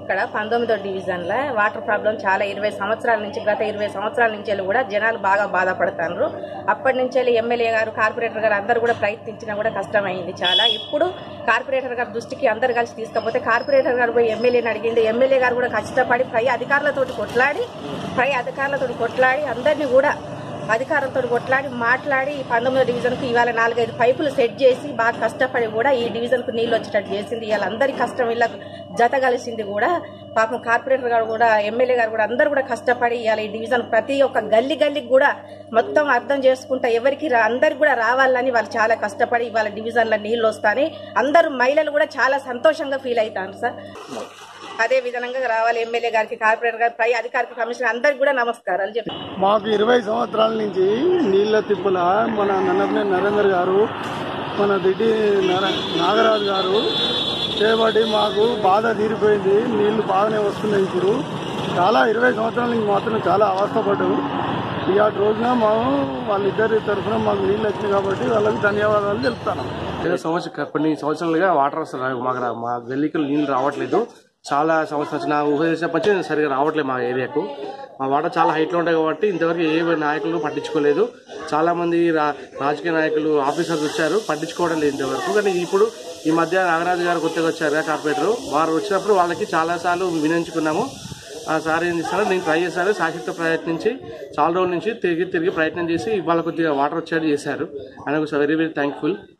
ఇక్కడ పంతొమ్మిదో డివిజన్లో వాటర్ ప్రాబ్లం చాలా ఇరవై సంవత్సరాల నుంచి గత ఇరవై సంవత్సరాల నుంచి వెళ్ళి కూడా జనాలు బాగా బాధపడుతున్నారు అప్పటి నుంచి వెళ్ళి ఎమ్మెల్యే గారు కార్పొరేటర్ గారు అందరూ కూడా ప్రయత్నించినా కూడా కష్టమైంది చాలా ఇప్పుడు కార్పొరేటర్ గారి దృష్టికి అందరు కలిసి తీసుకపోతే కార్పొరేటర్ గారు పోయి ఎమ్మెల్యేని అడిగింది ఎమ్మెల్యే గారు కూడా కష్టపడి పై అధికారులతోటి కొట్లాడి పై అధికారులతోటి కొట్లాడి అందరినీ కూడా అధికారంతో కొట్లాడి మాట్లాడి ఈ పంతొమ్మిదో డివిజన్కు ఇవాళ నాలుగైదు పైపులు సెట్ చేసి బాగా కష్టపడి కూడా ఈ డివిజన్కు నీళ్ళు వచ్చేటట్టు చేసింది ఇవాళ అందరి కష్టం వీళ్ళకు జత కలిసింది కూడా పాపం కార్పొరేటర్ గారు కూడా ఎమ్మెల్యే గారు కూడా అందరు కూడా కష్టపడి ఇవాళ ఈ డివిజన్ ప్రతి ఒక్క గల్లీ గల్లీకి కూడా మొత్తం అర్థం చేసుకుంటా ఎవరికి రా- అందరికి కూడా రావాలని వాళ్ళు చాలా కష్టపడి ఇవాళ డివిజన్లో నీళ్ళు వస్తాయి అందరూ మహిళలు కూడా చాలా సంతోషంగా ఫీల్ అవుతారు సార్ అదే విధంగా రావాలి ఎమ్మెల్యే గారికి కార్పొరేటర్ గారికి పై అధికారికి కమిషనర్ అందరికి కూడా నమస్కారాలు చెప్పి మాకు ఇరవై సంవత్సరాల నుంచి నీళ్ళ తిప్పుల మన నన్నపనే నరేందర్ గారు మన దిడ్డి నర- నాగరాజు గారు చేయబడి మాకు బాధ తీరిపోయింది నీళ్లు బాగానే వస్తున్నాయి ఇప్పుడు చాలా ఇరవై సంవత్సరాల నుంచి మాత్రం చాలా అవస్థపడ్డాము ఇవాటి రోజున మేము వాళ్ళిద్దరి తరఫున మాకు నీళ్ళు వచ్చినాయి కాబట్టి వాళ్ళకి ధన్యవాదాలు తెలుపుతాను ఏదో సంవత్సరం కొన్ని సంవత్సరాలుగా వాటర్ వస్తుంది మాకు రా- మా గల్లీకి నీళ్ళు రావట్లేదు చాలా సంవత్సరాలు నా ఊహ చేసినప్పటి నుంచి సరిగా రావట్లేదు మా ఏరియాకు మా వాటర్ చాలా హైట్లో ఉంటాయి కాబట్టి ఇంతవరకు ఏ నాయకులు పట్టించుకోలేదు చాలా మంది రా- రాజకీయ నాయకులు ఆఫీసర్స్ వచ్చారు పట్టించుకోవడం లేదు ఇంతవరకు కానీ ఇప్పుడు ఈ మధ్య నాగరాజు గారు కొత్తగా వచ్చారు కదా కార్పొరేటర్ వారు వచ్చినప్పుడు వాళ్ళకి చాలా సార్లు వినియోగించుకున్నాము ఆ సార్ ఏం చేస్తారో నేను ట్రై చేశాను సాక్షితో ప్రయత్నించి చాలా రోజుల నుంచి తిరిగి తిరిగి ప్రయత్నం చేసి ఇవాళ కొద్దిగా వాటర్ వచ్చేది చేశారు ఆయన వెరీ వెరీ థ్యాంక్ఫుల్